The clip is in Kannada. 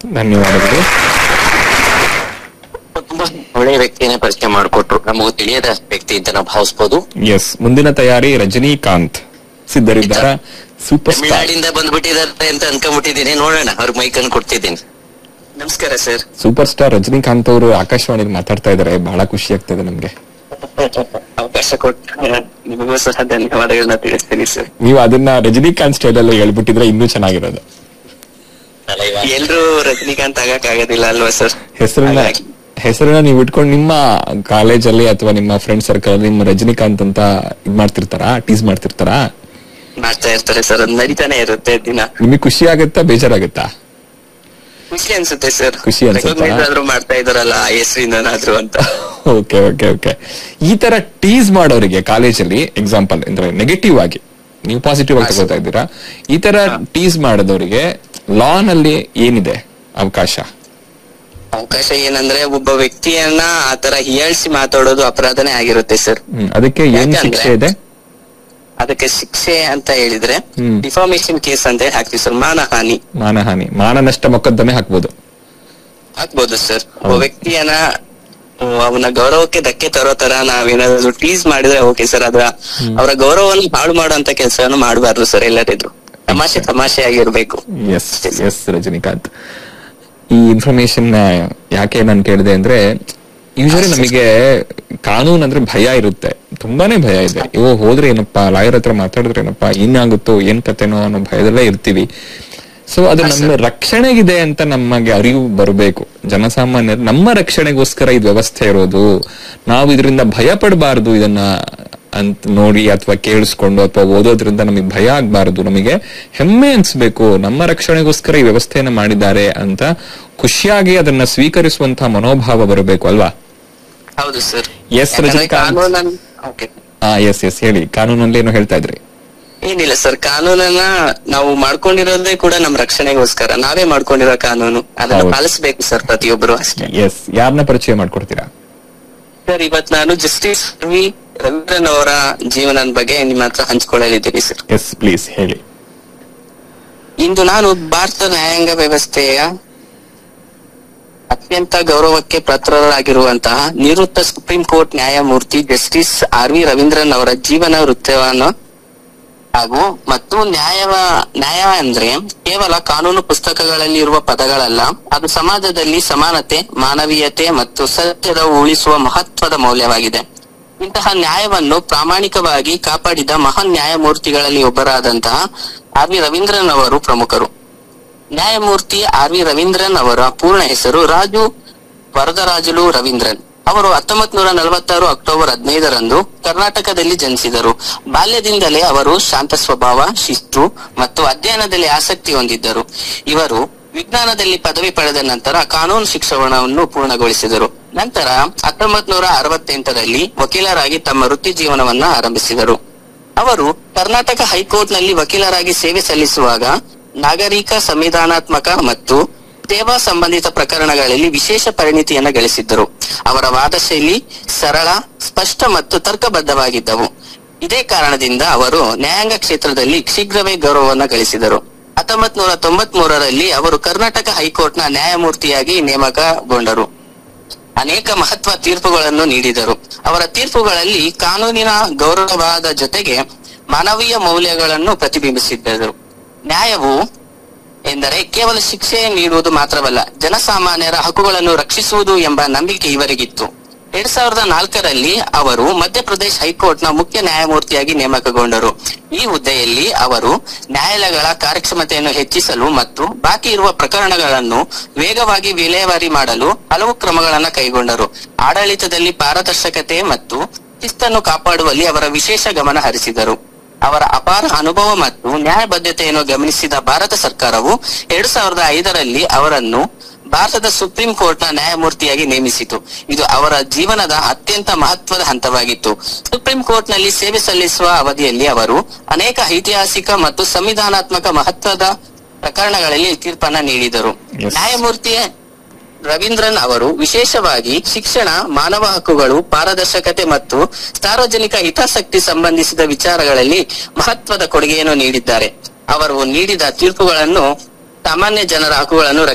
ಧನ್ಯವಾದಗಳು ತುಂಬಾ ಒಳ್ಳೆಯ ವ್ಯಕ್ತಿಯನ್ನೇ ಪರಿಚಯ ಮಾಡಿಕೊಟ್ರು ನಮಗೂ ತಿಳಿಯದ ವ್ಯಕ್ತಿ ಅಂತ ನಾವು ಭಾವಿಸಬಹುದು ಎಸ್ ಮುಂದಿನ ತಯಾರಿ ರಜನಿಕಾಂತ್ ಸಿದ್ಧರಿದ್ದಾರಾ ಸೂಪರ್ ಸ್ಟಾರ್ ತಮಿಳ್ನಾಡಿಂದ ಬಂದ್ಬಿಟ್ಟಿದ್ದಾರೆ ಅಂತ ಅನ್ಕೊಂಡ್ಬಿಟ್ಟಿದ್ದೀನಿ ನೋಡೋಣ ಅವ್ರ ಮೈಕ್ ಅನ್ನು ಕೊಡ್ತಿದ್ದೀನಿ ನಮಸ್ಕಾರ ಸರ್ ಸೂಪರ್ ಸ್ಟಾರ್ ರಜನಿಕಾಂತ್ ಅವರು ಆಕಾಶವಾಣಿಲಿ ಮಾತಾಡ್ತಾ ಇದಾರೆ ಬಹಳ ಖುಷಿ ಆಗ್ತದೆ ನಮ್ಗೆ ಅವಕಾಶ ಕೊಟ್ಟು ನಿಮಗೂ ಸಹ ಧನ್ಯವಾದಗಳನ್ನ ತಿಳಿಸ್ತೀನಿ ಸರ್ ನೀವು ಅದನ್ನ ರಜನಿಕಾಂತ್ ಸ್ಟೈಲ್ ಅಲ್ಲಿ ಹೇಳ್ಬಿಟ್ಟಿದ್ರೆ ಇನ್ನೂ ಚೆನ್ನಾಗಿರೋದು ಎಲ್ರು ರಜನಿಕಾಂತ್ ಆಗಕ್ ಆಗೋದಿಲ್ಲ ಅಲ್ವಾ ಸರ್ ಹೆಸರನ್ನ ಹೆಸರನ್ನ ನೀವು ಇಟ್ಕೊಂಡು ನಿಮ್ಮ ಕಾಲೇಜಲ್ಲಿ ಅಥವಾ ನಿಮ್ಮ ಫ್ರೆಂಡ್ ಸರ್ಕಲ್ ಅಲ್ಲಿ ನಿಮ್ಮ ರಜನಿಕಾಂತ್ ಅಂತ ಇದ್ ಮಾಡ್ತಿರ್ತಾರಾ ಟೀಸ್ ಮಾಡ್ತಿರ್ತಾರಾ ಮಾಡ್ತಾ ಇರ್ತಾರೆ ಸರ್ ಅದ್ ನಡೀತಾನೆ ಇರುತ್ತೆ ದಿನ ನಿಮಗೆ ಖುಷಿ ಆಗುತ್ತಾ ಬೇಜಾರಾಗುತ್ತಾ ಖುಷಿ ಅನ್ಸುತ್ತೆ ಸರ್ ಖುಷಿ ಅನ್ಸುತ್ತಾ? Recognize ಆದ್ರೂ ಮಾಡ್ತಾ ಇದಾರಲ್ಲ ಆ ಹೆಸರಿಂದನಾದ್ರೂ ಅಂತ ಓಕೆ ಓಕೆ ಓಕೆ ಈ ತರ ಟೀಸ್ ಮಾಡೋರಿಗೆ ಕಾಲೇಜಲ್ಲಿ ಎಕ್ಸಾಂಪಲ್ ಅಂದ್ರೆ ನೆಗೆಟಿವ್ ಆಗಿ ನೀವು ಪಾಸಿಟಿವ್ ಆಗಿ ತಗೋತಾ ಇದ್ದೀರಾ ಈ ತರ ಟೀಸ್ ಮಾಡೋದವರಿಗೆ ಲಾ ನಲ್ಲಿ ಏನಿದೆ ಅವಕಾಶ ಅವಕಾಶ ಏನಂದ್ರೆ ಒಬ್ಬ ವ್ಯಕ್ತಿಯನ್ನ ಆತರ ಹೀಯಾಳಿಸಿ ಮಾತಾಡೋದು ಅಪರಾಧನೇ ಆಗಿರುತ್ತೆ ಸರ್ ಹ್ಮ್, ಅದಕ್ಕೆ ಏನ್ ಯಾಕಂದ್ರೆ- ಶಿಕ್ಷೆ ಇದೆ ಅದಕ್ಕೆ ಶಿಕ್ಷೆ ಅಂತ ಹೇಳಿದ್ರೆ ಹ್ಮ್. ಡಿಫಾರ್ಮೇಶನ್ ಕೇಸ್ ಅಂತ ಹೇಳಿ ಹಾಕ್ತಿವಿ ಸರ್ ಮಾನಹಾನಿ ಮಾನಹಾನಿ ಮಾನನಷ್ಟ ಮೊಕದ್ದಮೆ ಹಾಕ್ಬೋದು ಹಾಕ್ಬೋದು ಸರ್ ಒಬ್ಬ ಹೌದು. ವ್ಯಕ್ತಿಯನ್ನ ಹ್ಮ್, ಅವನ ಗೌರವಕ್ಕೆ ಧಕ್ಕೆ ತರೋ ತರ ನಾವೇನಾದ್ರು ಟೀಸ್ ಮಾಡಿದ್ರೆ ಓಕೆ ಸರ್ ಅದ್ರ ಅವರ ಗೌರವವನ್ನು ಹಾಳು ಮಾಡುವಂತ ಕೆಲಸವನ್ನು ಮಾಡಬಾರ್ದು ಸರ್ ಎಲ್ಲರಿದ್ರು ತಮಾಷೆ ತಮಾಷೆ ಆಗಿರ್ಬೇಕು ಎಸ್ ಎಸ್ ರಜನಿಕಾಂತ್ ಈ ಇನ್ಫಾರ್ಮೇಶನ್ ಯಾಕೆ ನಾನು ಕೇಳಿದೆ ಅಂದ್ರೆ ಯೂಶಲಿ ನಮಗೆ ಕಾನೂನು ಅಂದ್ರೆ ಭಯ ಇರುತ್ತೆ ತುಂಬಾನೇ ಭಯ ಇದೆ ಇವು ಹೋದ್ರೆ ಏನಪ್ಪಾ ಲಾಯರ್ ಹತ್ರ ಮಾತಾಡಿದ್ರೆ ಏನಪ್ಪಾ ಏನಾಗುತ್ತೋ ಏನ್ ಕತೆನೋ ಅನ್ನೋ ಭಯದಲ್ಲೇ ಇರ್ತೀವಿ ಸೊ ಅದು ನಮ್ಮ ರಕ್ಷಣೆಗಿದೆ ಅಂತ ನಮಗೆ ಅರಿವು ಬರಬೇಕು ಜನಸಾಮಾನ್ಯರು ನಮ್ಮ ರಕ್ಷಣೆಗೋಸ್ಕರ ಇದು ವ್ಯವಸ್ಥೆ ಇರೋದು ನಾವು ಇದರಿಂದ ಭಯ ಪಡಬಾರ್ದು ಇದನ್ನ ಅಂತ ನೋಡಿ ಅಥವಾ ಕೇಳಿಸ್ಕೊಂಡು ಅಥವಾ ಓದೋದ್ರಿಂದ ನಮಗೆ ಭಯ ಆಗ್ಬಾರ್ದು ನಮಗೆ ಹೆಮ್ಮೆ ಅನ್ಸ್ಬೇಕು ನಮ್ಮ ರಕ್ಷಣೆಗೋಸ್ಕರ ಈ ವ್ಯವಸ್ಥೆಯನ್ನ ಮಾಡಿದ್ದಾರೆ ಅಂತ ಖುಷಿಯಾಗಿ ಅದನ್ನ ಸ್ವೀಕರಿಸುವಂತಹ ಮನೋಭಾವ ಬರಬೇಕು ಅಲ್ವಾ ಹೌದು ಸರ್ Yes, ರಜನಿಕಾಂತ್. ಓಕೆ ಆ ಎಸ್ ಎಸ್ ಹೇಳಿ ಕಾನೂನಲ್ಲಿ ಏನೋ ಹೇಳ್ತಾ ಇದ್ರಿ ಏನಿಲ್ಲ ಸರ್ ಕಾನೂನನ್ನ ನಾವು ಮಾಡ್ಕೊಂಡಿರೋದೇ ಕೂಡ ನಮ್ ರಕ್ಷಣೆಗೋಸ್ಕರ ನಾವೇ ಮಾಡ್ಕೊಂಡಿರೋ ಕಾನೂನು ಅದನ್ನ ಹೌದು. ಪಾಲಿಸಬೇಕು ಸರ್ ಪ್ರತಿಯೊಬ್ಬರು ಅಷ್ಟೇ ಎಸ್ ಯಾರನ್ನ ಪರಿಚಯ ಮಾಡ್ಕೊಡ್ತೀರಾ ಸರ್ ಇವತ್ ನಾನು ಜಸ್ಟಿಸ್ ವಿ ರವೀಂದ್ರನ್ ಅವರ ಜೀವನದ ಬಗ್ಗೆ ನಿಮ್ಮ ಹತ್ರ ಹಂಚ್ಕೊಳ್ಳಲಿದ್ದೀನಿ ಸರ್ ಎಸ್ ಪ್ಲೀಸ್ ಹೇಳಿ ಇಂದು ನಾನು ಭಾರತ ನ್ಯಾಯಾಂಗ ವ್ಯವಸ್ಥೆಯ ಅತ್ಯಂತ ಗೌರವಕ್ಕೆ ಪಾತ್ರರಾಗಿರುವಂತಹ ನಿವೃತ್ತ ಸುಪ್ರೀಂ ಕೋರ್ಟ್ ನ್ಯಾಯಮೂರ್ತಿ ಜಸ್ಟಿಸ್ ಆರ್ ವಿ ರವೀಂದ್ರನ್ ಅವರ ಜೀವನ ವೃತ್ತವನ್ನು ಹಾಗೂ ಮತ್ತು ನ್ಯಾಯವ ನ್ಯಾಯ ಅಂದ್ರೆ ಕೇವಲ ಕಾನೂನು ಪುಸ್ತಕಗಳಲ್ಲಿ ಇರುವ ಪದಗಳಲ್ಲ ಅದು ಸಮಾಜದಲ್ಲಿ ಸಮಾನತೆ ಮಾನವೀಯತೆ ಮತ್ತು ಸತ್ಯದ ಉಳಿಸುವ ಮಹತ್ವದ ಮೌಲ್ಯವಾಗಿದೆ ಇಂತಹ ನ್ಯಾಯವನ್ನು ಪ್ರಾಮಾಣಿಕವಾಗಿ ಕಾಪಾಡಿದ ಮಹಾನ್ ನ್ಯಾಯಮೂರ್ತಿಗಳಲ್ಲಿ ಒಬ್ಬರಾದಂತಹ ಆರ್ ವಿ ರವೀಂದ್ರನ್ ಅವರು ಪ್ರಮುಖರು ನ್ಯಾಯಮೂರ್ತಿ ಆರ್ ವಿ ರವೀಂದ್ರನ್ ಅವರ ಪೂರ್ಣ ಹೆಸರು ರಾಜು ವರದರಾಜುಲು ರವೀಂದ್ರನ್ ಅವರು ಹತ್ತೊಂಬತ್ ನೂರ ನಲವತ್ತಾರು ಅಕ್ಟೋಬರ್ ಹದಿನೈದರಂದು ಕರ್ನಾಟಕದಲ್ಲಿ ಜನಿಸಿದರು ಬಾಲ್ಯದಿಂದಲೇ ಅವರು ಶಾಂತ ಸ್ವಭಾವ ಶಿಸ್ತು ಮತ್ತು ಅಧ್ಯಯನದಲ್ಲಿ ಆಸಕ್ತಿ ಹೊಂದಿದ್ದರು ಇವರು ವಿಜ್ಞಾನದಲ್ಲಿ ಪದವಿ ಪಡೆದ ನಂತರ ಕಾನೂನು ಶಿಕ್ಷಣವನ್ನು ಪೂರ್ಣಗೊಳಿಸಿದರು ನಂತರ ಹತ್ತೊಂಬತ್ ನೂರ ಅರವತ್ತೆಂಟರಲ್ಲಿ ವಕೀಲರಾಗಿ ತಮ್ಮ ವೃತ್ತಿ ಜೀವನವನ್ನ ಆರಂಭಿಸಿದರು ಅವರು ಕರ್ನಾಟಕ ಹೈಕೋರ್ಟ್ನಲ್ಲಿ ವಕೀಲರಾಗಿ ಸೇವೆ ಸಲ್ಲಿಸುವಾಗ ನಾಗರಿಕ ಸಂವಿಧಾನಾತ್ಮಕ ಮತ್ತು ಸೇವಾ ಸಂಬಂಧಿತ ಪ್ರಕರಣಗಳಲ್ಲಿ ವಿಶೇಷ ಪರಿಣಿತಿಯನ್ನು ಗಳಿಸಿದ್ದರು ಅವರ ವಾದ ಶೈಲಿ ಸರಳ ಸ್ಪಷ್ಟ ಮತ್ತು ತರ್ಕಬದ್ಧವಾಗಿದ್ದವು ಇದೇ ಕಾರಣದಿಂದ ಅವರು ನ್ಯಾಯಾಂಗ ಕ್ಷೇತ್ರದಲ್ಲಿ ಶೀಘ್ರವೇ ಗೌರವವನ್ನು ಗಳಿಸಿದರು ಹತ್ತೊಂಬತ್ ನೂರ ತೊಂಬತ್ ಮೂರರಲ್ಲಿ ಅವರು ಕರ್ನಾಟಕ ಹೈಕೋರ್ಟ್ನ ನ್ಯಾಯಮೂರ್ತಿಯಾಗಿ ನೇಮಕಗೊಂಡರು ಅನೇಕ ಮಹತ್ವ ತೀರ್ಪುಗಳನ್ನು ನೀಡಿದರು ಅವರ ತೀರ್ಪುಗಳಲ್ಲಿ ಕಾನೂನಿನ ಗೌರವವಾದ ಜೊತೆಗೆ ಮಾನವೀಯ ಮೌಲ್ಯಗಳನ್ನು ಪ್ರತಿಬಿಂಬಿಸಿದ್ದರು ನ್ಯಾಯವು ಎಂದರೆ ಕೇವಲ ಶಿಕ್ಷೆ ನೀಡುವುದು ಮಾತ್ರವಲ್ಲ ಜನಸಾಮಾನ್ಯರ ಹಕ್ಕುಗಳನ್ನು ರಕ್ಷಿಸುವುದು ಎಂಬ ನಂಬಿಕೆ ಇವರಿಗಿತ್ತು ಎರಡ್ ಸಾವಿರದ ನಾಲ್ಕರಲ್ಲಿ ಅವರು ಮಧ್ಯಪ್ರದೇಶ ಹೈಕೋರ್ಟ್ನ ಮುಖ್ಯ ನ್ಯಾಯಮೂರ್ತಿಯಾಗಿ ನೇಮಕಗೊಂಡರು ಈ ಹುದ್ದೆಯಲ್ಲಿ ಅವರು ನ್ಯಾಯಾಲಯಗಳ ಕಾರ್ಯಕ್ಷಮತೆಯನ್ನು ಹೆಚ್ಚಿಸಲು ಮತ್ತು ಬಾಕಿ ಇರುವ ಪ್ರಕರಣಗಳನ್ನು ವೇಗವಾಗಿ ವಿಲೇವಾರಿ ಮಾಡಲು ಹಲವು ಕ್ರಮಗಳನ್ನು ಕೈಗೊಂಡರು ಆಡಳಿತದಲ್ಲಿ ಪಾರದರ್ಶಕತೆ ಮತ್ತು ಶಿಸ್ತನ್ನು ಕಾಪಾಡುವಲ್ಲಿ ಅವರ ವಿಶೇಷ ಗಮನ ಹರಿಸಿದರು ಅವರ ಅಪಾರ ಅನುಭವ ಮತ್ತು ನ್ಯಾಯಬದ್ಧತೆಯನ್ನು ಗಮನಿಸಿದ ಭಾರತ ಸರ್ಕಾರವು ಎರಡ್ ಸಾವಿರದ ಐದರಲ್ಲಿ ಅವರನ್ನು ಭಾರತದ ಸುಪ್ರೀಂ ಕೋರ್ಟ್ನ ನ್ಯಾಯಮೂರ್ತಿಯಾಗಿ ನೇಮಿಸಿತು ಇದು ಅವರ ಜೀವನದ ಅತ್ಯಂತ ಮಹತ್ವದ ಹಂತವಾಗಿತ್ತು ಸುಪ್ರೀಂ ಕೋರ್ಟ್ನಲ್ಲಿ ಸೇವೆ ಸಲ್ಲಿಸುವ ಅವಧಿಯಲ್ಲಿ ಅವರು ಅನೇಕ ಐತಿಹಾಸಿಕ ಮತ್ತು ಸಂವಿಧಾನಾತ್ಮಕ ಮಹತ್ವದ ಪ್ರಕರಣಗಳಲ್ಲಿ ತೀರ್ಪನ್ನ ನೀಡಿದರು Yes. ನ್ಯಾಯಮೂರ್ತಿ ರವೀಂದ್ರನ್ ಅವರು ವಿಶೇಷವಾಗಿ ಶಿಕ್ಷಣ ಮಾನವ ಹಕ್ಕುಗಳು ಪಾರದರ್ಶಕತೆ ಮತ್ತು ಸಾರ್ವಜನಿಕ ಹಿತಾಸಕ್ತಿ ಸಂಬಂಧಿಸಿದ ವಿಚಾರಗಳಲ್ಲಿ ಮಹತ್ವದ ಕೊಡುಗೆಯನ್ನು ನೀಡಿದ್ದಾರೆ ಅವರು ನೀಡಿದ ತೀರ್ಪುಗಳನ್ನು ಸಾಮಾನ್ಯ ಜನರ ಹಕ್ಕುಗಳನ್ನು